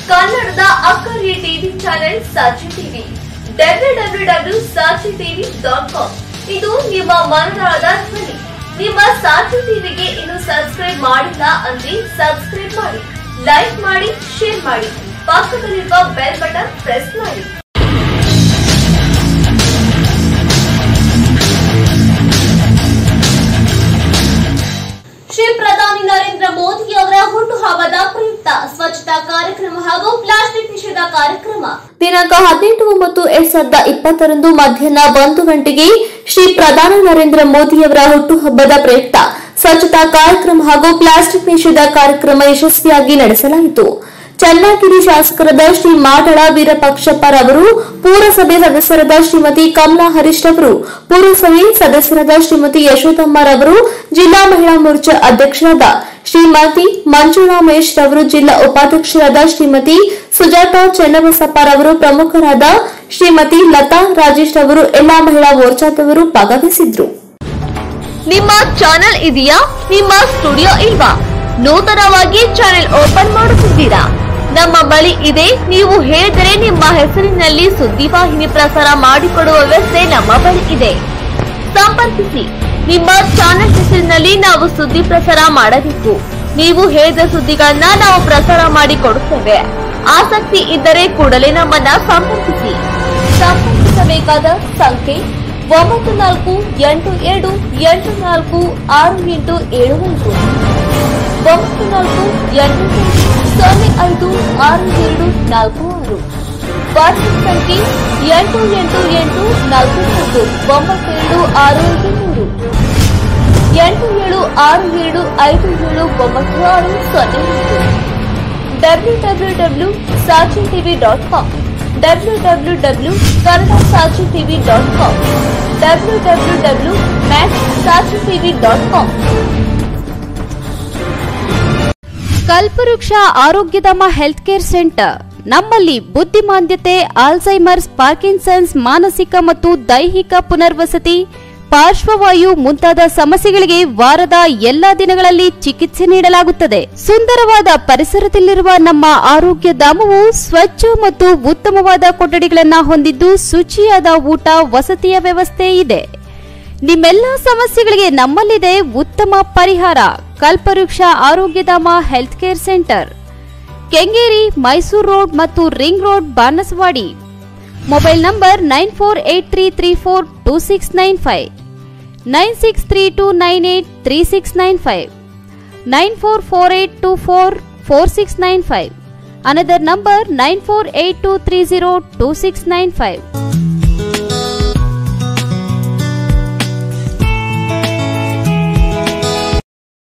ಕನ್ನಡದ ಅಕ್ಕರೆ TV channel Sakshi TV W W W Sakshi TV dot com ಇದು ನಿಮ್ಮ ಮನದಾಳದ ಧ್ವನಿ ನಿಮ್ಮ ಸಾಕ್ಷಿ ಟಿವಿಗೆ ಇನ್ನು ಸಬ್ಸ್ಕ್ರೈಬ್ ಮಾಡಿಲ್ಲ ಅಂದ್ರೆ ಸಬ್ಸ್ಕ್ರೈಬ್ ಮಾಡಿ ಲೈಕ್ ಮಾಡಿ ಶೇರ್ ಮಾಡಿ ಪಕ್ಕದಲ್ಲಿರುವ ಬೆಲ್ ಬಟನ್ ಪ್ರೆಸ್ ಮಾಡಿ ಶ್ರೀ ಪ್ರಧಾನಿ ನರೇಂದ್ರ ಮೋದಿ ಅವರ ಹುಟ್ಟುಹಬ್ಬದ ಪ್ರಯುಕ್ತ ಸ್ವಚ್ಛತಾ ಕಾರ್ಯಕ್ರಮ ಹಾಗೂ ಪ್ಲಾಸ್ಟಿಕ್ ನಿಷೇಧ ಕಾರ್ಯಕ್ರಮ ದಿನಾಂಕ ಹದಿನೆಂಟು ಒಂಬತ್ತು ಎರಡ್ ಸಾವಿರದ ಇಪ್ಪತ್ತರಂದು ಮಧ್ಯಾಹ್ನ ಒಂದು ಗಂಟೆಗೆ ಶ್ರೀ ಪ್ರಧಾನಿ ನರೇಂದ್ರ ಮೋದಿಯವರ ಹುಟ್ಟುಹಬ್ಬದ ಪ್ರಯುಕ್ತ ಸ್ವಚ್ಛತಾ ಕಾರ್ಯಕ್ರಮ ಹಾಗೂ ಪ್ಲಾಸ್ಟಿಕ್ ನಿಷೇಧ ಕಾರ್ಯಕ್ರಮ ಯಶಸ್ವಿಯಾಗಿ ನಡೆಸಲಾಯಿತು ಚನ್ನಗಿರಿ ಶಾಸಕರಾದ ಶ್ರೀ ಮಾಡಳ ವೀರಪಕ್ಷಪ್ಪರವರು ಪೂರಸಭೆ ಸದಸ್ಯರಾದ ಶ್ರೀಮತಿ ಕಮಲಾ ಹರೀಶ್ ರವರು ಪೂರಸಭೆ ಸದಸ್ಯರಾದ ಶ್ರೀಮತಿ ಯಶೋಧಮ್ಮರವರು ಜಿಲ್ಲಾ ಮಹಿಳಾ ಮೋರ್ಚಾ ಅಧ್ಯಕ್ಷರಾದ ಶ್ರೀಮತಿ ಮಂಜುಳಾ ಮಹೇಶ್ ರವರು ಜಿಲ್ಲಾ ಉಪಾಧ್ಯಕ್ಷರಾದ ಶ್ರೀಮತಿ ಸುಜಾತಾ ಚೆನ್ನಬಸಪ್ಪರವರು ಪ್ರಮುಖರಾದ ಶ್ರೀಮತಿ ಲತಾ ರಾಜೇಶ್ ರವರು ಎಲ್ಲಾ ಮಹಿಳಾ ಮೋರ್ಚಾದವರು ಭಾಗವಹಿಸಿದ್ರು ನಿಮ್ಮ ಚಾನೆಲ್ ಇದೆಯಾ ನಿಮ್ಮ ಸ್ಟುಡಿಯೋ ಇಲ್ವಾ ನೂತನವಾಗಿ ಚಾನೆಲ್ ಓಪನ್ ಮಾಡುತ್ತಿದ್ದೀರಾ ನಮ್ಮ ಬಳಿ ಇದೆ ನೀವು ಹೇಳಿದರೆ ನಿಮ್ಮ ಹೆಸರಿನಲ್ಲಿ ಸುದ್ದಿವಾಹಿನಿ ಪ್ರಸಾರ ಮಾಡಿಕೊಡುವ ವ್ಯವಸ್ಥೆ ನಮ್ಮ ಬಳಿ ಇದೆ ಸಂಪರ್ಕಿಸಿ ನಿಮ್ಮ ಚಾನೆಲ್ ಹೆಸರಿನಲ್ಲಿ ನಾವು ಸುದ್ದಿ ಪ್ರಸಾರ ಮಾಡಬೇಕು ನೀವು ಹೇಳಿದ ಸುದ್ದಿಗಳನ್ನ ನಾವು ಪ್ರಸಾರ ಮಾಡಿ ಕೊಡುತ್ತೇವೆ ಆಸಕ್ತಿ ಇದ್ದರೆ ಕೂಡಲೇ ನಮ್ಮನ್ನ ಸಂಪರ್ಕಿಸಿ ಸಂಪರ್ಕಿಸಬೇಕಾದ ಸಂಖ್ಯೆ ಒಂಬತ್ತು ನಾಲ್ಕು ಎಂಟು ಎರಡು ಎಂಟು ನಾಲ್ಕು ಆರು ಎಂಟು ಏಳು ಐದು ಒಂಬತ್ತು ನಾಲ್ಕು ಎಂಟು ಎಂಟು ಸೊನ್ನೆ ಐದು ಆರು ಎರಡು ನಾಲ್ಕು ಆರು ವಾಟ್ಸ್ಆಪ್ ಸಂಖ್ಯೆ ಎಂಟು ಎಂಟು ಎಂಟು ನಾಲ್ಕು ನಾಲ್ಕು ಒಂಬತ್ತು ಎರಡು ಆರು ಐದು ಮೂರು ಎಂಟು ಏಳು ಆರು ಏಳು ಐದು ಏಳು ಒಂಬತ್ತು ಆರು ಸೊನ್ನೆ ಎಂಟು W W W Sakshi TV dot com W W W Kannada Sakshi TV dot com W W W max Sakshi TV dot com Kalpavriksha Arogyadhama health care centre ನಮ್ಮಲ್ಲಿ ಬುದ್ಧಿಮಾಂದ್ಯತೆ ಆಲ್ಝೈಮರ್ಸ್ ಪಾರ್ಕಿನ್ಸನ್ಸ್ ಮಾನಸಿಕ ಮತ್ತು ದೈಹಿಕ ಪುನರ್ವಸತಿ ಪಾರ್ಶ್ವವಾಯು ಮುಂತಾದ ಸಮಸ್ಯೆಗಳಿಗೆ ವಾರದ ಎಲ್ಲಾ ದಿನಗಳಲ್ಲಿ ಚಿಕಿತ್ಸೆ ನೀಡಲಾಗುತ್ತದೆ ಸುಂದರವಾದ ಪರಿಸರದಲ್ಲಿರುವ ನಮ್ಮ ಆರೋಗ್ಯ ಧಾಮವು ಸ್ವಚ್ಛ ಮತ್ತು ಉತ್ತಮವಾದ ಕೊಠಡಿಗಳನ್ನು ಹೊಂದಿದ್ದು ಶುಚಿಯಾದ ಊಟ ವಸತಿಯ ವ್ಯವಸ್ಥೆ ಇದೆ ನಿಮ್ಮೆಲ್ಲ ಸಮಸ್ಯೆಗಳಿಗೆ ನಮ್ಮಲ್ಲಿದೆ ಉತ್ತಮ ಪರಿಹಾರ Kalpavriksha Arogyadhama health care centre Kengeri Mysore road ಮತ್ತು ring road Banaswadi mobile number nine four eight three three four two six nine five nine six three two nine eight three six nine five nine four four eight two four four six nine five another number nine four eight two three zero two six nine five